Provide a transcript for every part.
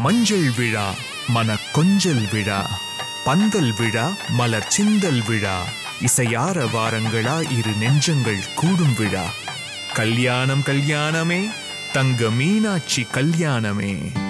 மஞ்சள் விழா மன கொஞ்சல் விழா பந்தல் விழா மலர் சிந்தல் விழா இசையார வாரங்களா இரு நெஞ்சங்கள் கூடும் விழா கல்யாணம் கல்யாணமே தங்க மீனாட்சி கல்யாணமே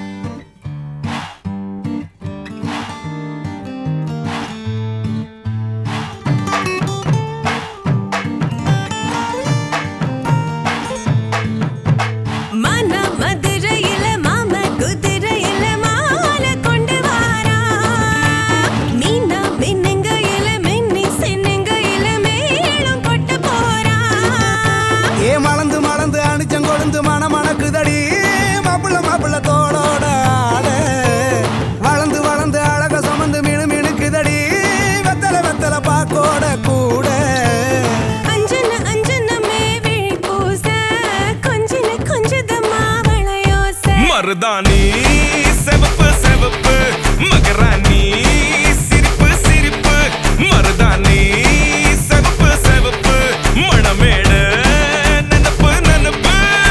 மன மதுரையில மாம குதிரையில மாலை கொண்டு வாரா மீனா மின்னுங்கையில மின்னி சின்னுங்கையில மேளம் கொட்டு போறா ஏ மலந்து மலந்து அணிச்சம் கொழுந்து மன மணக்குதடி மாப்பிள்ள மாப்பிள்ள தோளோட ஆட வளர்ந்து வளர்ந்து அழக சுமந்து மினு மினுக்குதடி வெத்தல வெத்தல பாக்கோட கூட அஞ்சன அஞ்சனமே விழி பூச கொஞ்சன கொஞ்சதமா வளையோச மருதாணி செவப்பு செவப்பு மகராணி சிரிப்பு சிரிப்பு மருதாணி செவப்பு செவப்பு மணமேட நனப்பு நனப்பு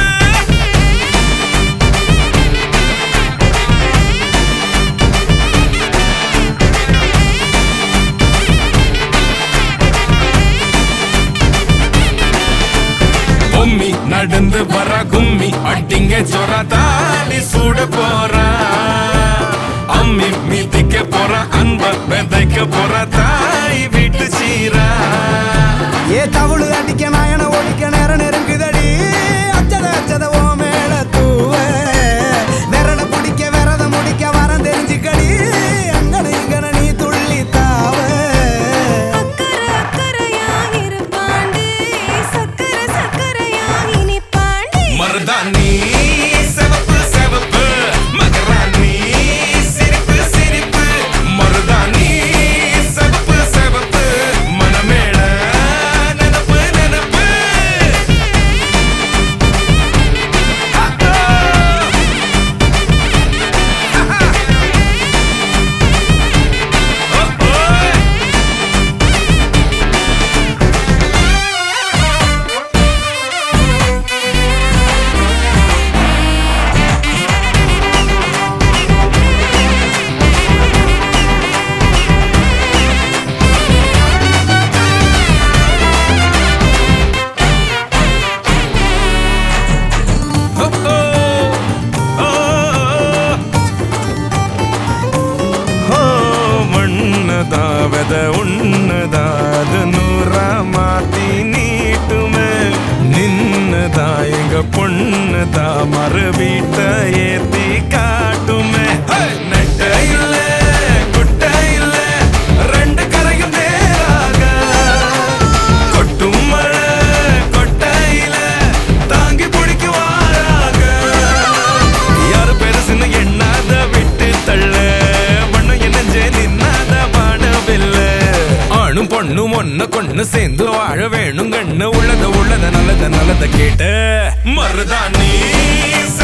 பொம்மி நடந்து வர கும்மி அட்டிங்க சொர தாலி சூட போறா அம்மி மீதிக்க போற அன்ப விதைக்க போற தாய் வீட்டு சீரா ஏ தவுளு அடிக்க நாயன ஒழிக்க நேரம் நெருங்குதடி அச்சத அச்சத ஓ மேல தூவ விரல பிடிக்க விரத முடிக்க வரம் தெரிஞ்சுக்கடி அங்கன இங்கன நீ துள்ளி தாவ அக்கறை அக்கறையா இருப்பாண்டி சக்கர சக்கரையா இனிப்பாண்டி மருதாணி செவப்பு செவப்பு மகராணி சிரிப்பு சிரிப்பு மருதாணி செவப்பு செவப்பு மணமேள நனப்பு நனப்பு மண்ணதாவத உன்னதாத நூறா மாத்தி நீட்டுமே நின்னதா எங்க பொண்ணுதா மறு வீட்ட ஏத்தி காட்டுமே நெட்ட இல்ல குட்ட இல்ல ரெண்டு கரையும் நேராக கொட்டும் மழை கொட்டையில தாங்கி பிடிக்குவாராக யாரு பெருசுன்னு எண்ணாத விட்டு தள்ள மண்ணு என்னஞ்சே நின்னாத வானவில்ல ஆணும் பொண்ணும் ஒன்ன கொண்டு சேர்ந்து வாழ வேணும் கண்ணு உள்ளத உள்ளத நல்லத நல்லத கேட்டு மருதாணி